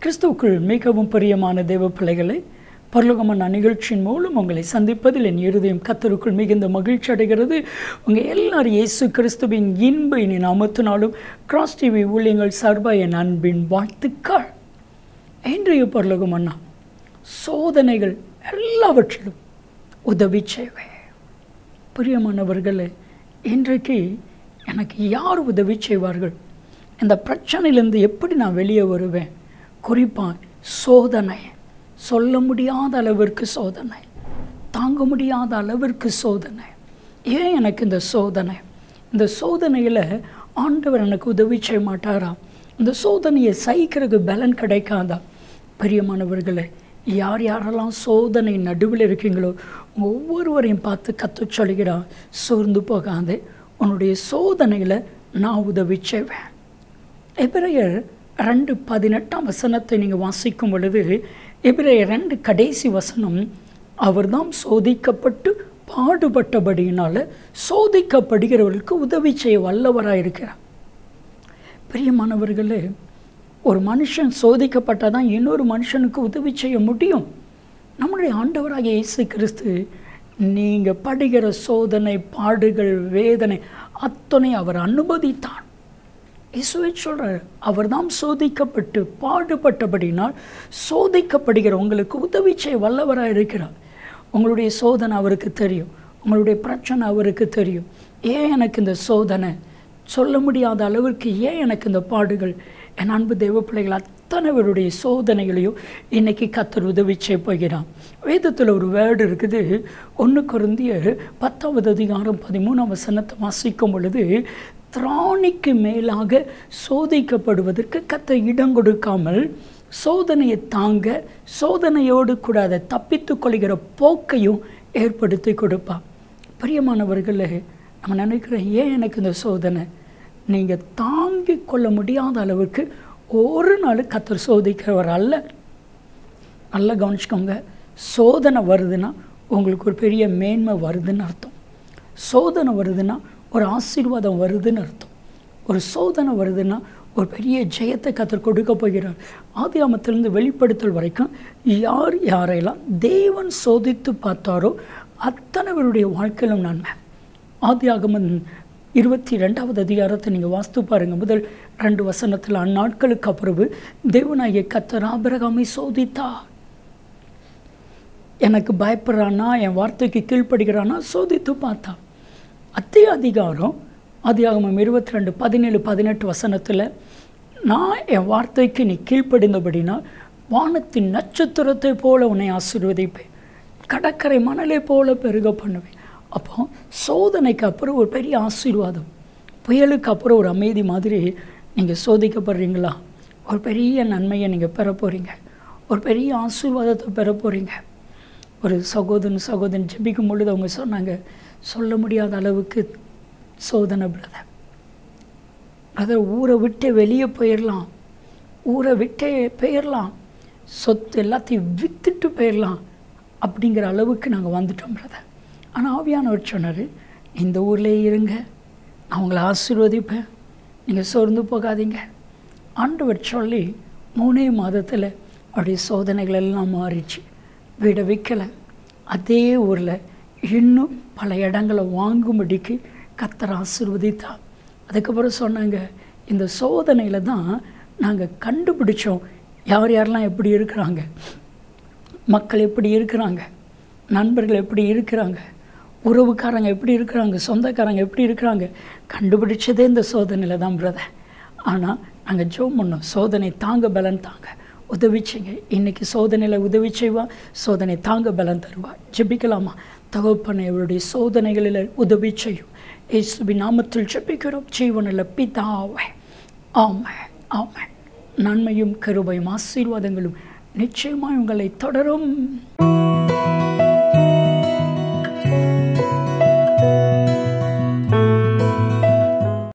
கிறிஸ்துவுக்குள் மிகவும் பிரியமான தேவ பிள்ளைகளை பரலோகமான நிகழ்ச்சியின் மூலம் உங்களை சந்திப்பதில் என் இருதயம் கத்தருக்குள் மிகுந்த மகிழ்ச்சி அடைகிறது உங்கள் எல்லாரும் இயேசு கிறிஸ்துவின் இன்ப இனி நாமத்தினாலும் கிராஸ் டிவி ஊழியங்கள் சார்பாக என் அன்பின் வாழ்த்துக்கள் இன்றைய பரலோகம் அண்ணா சோதனைகள் எல்லாவற்றிலும் உதவி செய்வேன் பிரியமானவர்களே இன்றைக்கு எனக்கு யார் உதவி செய்வார்கள் இந்த பிரச்சனையிலேருந்து எப்படி நான் வெளியே வருவேன் குறிப்பாக சோதனை சொல்ல முடியாத அளவிற்கு சோதனை தாங்க முடியாத அளவிற்கு சோதனை ஏன் எனக்கு இந்த சோதனை இந்த சோதனையில் ஆண்டவர் எனக்கு உதவி செய்ய மாட்டாரா இந்த சோதனையை சகிக்கிறதுக்கு பலன் கிடைக்காதா பிரியமானவர்களே யார் யாரெல்லாம் சோதனை நடுவில் இருக்கீங்களோ உங்க ஒவ்வொருவரையும் பார்த்து கற்று சொல்கிறான் சோர்ந்து போகாதே உன்னுடைய சோதனையில் நான் உதவி செய்வேன் எபிரேயர் ரெண்டு பதினெட்டாம் வசனத்தை நீங்கள் வாசிக்கும் பொழுது எபிரேயர் ரெண்டு கடைசி வசனம் அவர்தாம் சோதிக்கப்பட்டு பாடுபட்டபடியினால் சோதிக்கப்படுகிறவர்களுக்கு உதவி செய்ய வல்லவராக இருக்கிறார் பிரியமானவர்களே ஒரு மனுஷன் சோதிக்கப்பட்டால் தான் இன்னொரு மனுஷனுக்கு உதவி செய்ய முடியும் நம்முடைய ஆண்டவராக இயேசு கிறிஸ்து நீங்கள் படுகிற சோதனை பாடுகள் வேதனை அத்தனை அவர் அனுமதித்தான் இயேசுவை சொல்கிறார் அவர் தான் சோதிக்கப்பட்டு பாடுபட்டபடினால் சோதிக்கப்படுகிற உங்களுக்கு உதவி செய்ய வல்லவராக இருக்கிறார் உங்களுடைய சோதனை அவருக்கு தெரியும் உங்களுடைய பிரச்சனை அவருக்கு தெரியும் ஏன் எனக்கு இந்த சோதனை சொல்ல முடியாத அளவிற்கு ஏன் எனக்கு இந்த பாடுகள் என் அன்பு தெய்வ பிள்ளைகள் அத்தனை பேருடைய சோதனைகளையும் இன்னைக்கு கத்தர் உதவி செய்ய போகிறான் வேதத்தில் ஒரு வேர்டு இருக்குது ஒன்று குருந்தியர் பத்தாவது அதிகாரம் பதிமூணாம் வசனத்தை வாசிக்கும் பொழுது திராணிக்கு மேலாக சோதிக்கப்படுவதற்கு கத்த இடம் கொடுக்காமல் சோதனையை தாங்க சோதனையோடு கூட அதை தப்பித்து கொள்கிற போக்கையும் ஏற்படுத்தி கொடுப்பான் பிரியமானவர்களே நம்ம நினைக்கிறோம் ஏன் எனக்கு இந்த சோதனை நீங்கள் தாங்கிக் கொள்ள முடியாத அளவுக்கு ஒரு நாள் கத்தர் சோதிக்கிறவர் அல்ல நல்லா கவனிச்சுக்கோங்க சோதனை வருதுன்னா உங்களுக்கு ஒரு பெரிய மேன்மை வருதுன்னு அர்த்தம் சோதனை வருதுன்னா ஒரு ஆசீர்வாதம் வருதுன்னு அர்த்தம் ஒரு சோதனை வருதுன்னா ஒரு பெரிய ஜெயத்தை கத்தர் கொடுக்க போகிறார் ஆதி ஆமத்திலிருந்து வெளிப்படுத்தல் வரைக்கும் யார் யாரையெல்லாம் தேவன் சோதித்து பார்த்தாரோ அத்தனை பேருடைய வாழ்க்கையிலும் நன்மை ஆதி ஆகமன் இருபத்தி ரெண்டாவது அதிகாரத்தை நீங்கள் வாஸ்து பாருங்கள் முதல் ரெண்டு வசனத்தில் அந்நாட்களுக்கு அப்புறவு தேவனாகிய கத்தர் ஆபிரகாமை சோதித்தா எனக்கு பயப்படுறானா என் வார்த்தைக்கு கீழ்ப்படுகிறானா சோதித்து பார்த்தா அத்தே அதிகாரம் அதிகாகமம் இருபத்தி ரெண்டு பதினேழு பதினெட்டு வசனத்தில் நான் என் வார்த்தைக்கு நீ கீழ்ப்படிந்தபடினா வானத்தின் நட்சத்திரத்தை போல உன்னை ஆசீர்வதிப்பேன் கடற்கரை மணலை போல பெருக பண்ணுவேன் அப்போ சோதனைக்கு அப்புறம் ஒரு பெரிய ஆசீர்வாதம் புயலுக்கு அப்புறம் ஒரு அமைதி மாதிரி நீங்கள் சோதிக்கப்படுறீங்களா ஒரு பெரிய நன்மையை நீங்கள் பெற போகிறீங்க ஒரு பெரிய ஆசீர்வாதத்தை பெற போகிறீங்க ஒரு சகோதரன் சகோதரன் ஜெபிக்கும் பொழுது அவங்க சொன்னாங்க சொல்ல முடியாத அளவுக்கு சோதனை பிரதர் பிரதர் ஊரை விட்டு வெளியே போயிடலாம் ஊரை விட்டே போயிடலாம் சொத்து எல்லாத்தையும் விற்றுட்டு போயிடலாம் அப்படிங்கிற அளவுக்கு நாங்கள் வந்துட்டோம் பிரதர் ஆனால் ஆவியானவர் சொன்னார் இந்த ஊர்லேயே இருங்க நான் உங்களை ஆசீர்வதிப்பேன் நீங்கள் சோர்ந்து போகாதீங்க ஆண்டவர் சொல்லி மூணே மாதத்தில் அவருடைய சோதனைகள் எல்லாம் மாறிச்சு வீடை விற்கலை அதே ஊரில் இன்னும் பல இடங்களை வாங்கும்படிக்கு கத்தர் ஆசீர்வதித்தா அதுக்கப்புறம் சொன்னாங்க இந்த சோதனையில் தான் நாங்கள் கண்டுபிடிச்சோம் யார் யாரெல்லாம் எப்படி இருக்கிறாங்க மக்கள் எப்படி இருக்கிறாங்க நண்பர்கள் எப்படி இருக்கிறாங்க உறவுக்காரங்க எப்படி இருக்கிறாங்க சொந்தக்காரங்க எப்படி இருக்கிறாங்க கண்டுபிடிச்சதே இந்த சோதனையில் தான் பிரதர் ஆனால் நாங்கள் ஜோம் பண்ணோம் சோதனை தாங்க பலன் தாங்க உதவி செய்யுங்க இன்றைக்கி சோதனையில் உதவி செய்வா சோதனை தாங்க பலன் தருவா ஜெபிக்கலாமா தகப்பனை அவருடைய சோதனைகளில் உதவி செய்யும் இயேசுபி நாமத்தில் ஜெபிக்கிறோம் ஜீவனில் பிதாவை ஆமை ஆமை நன்மையும் கருபையும் ஆசீர்வாதங்களும் நிச்சயமாக உங்களை தொடரும்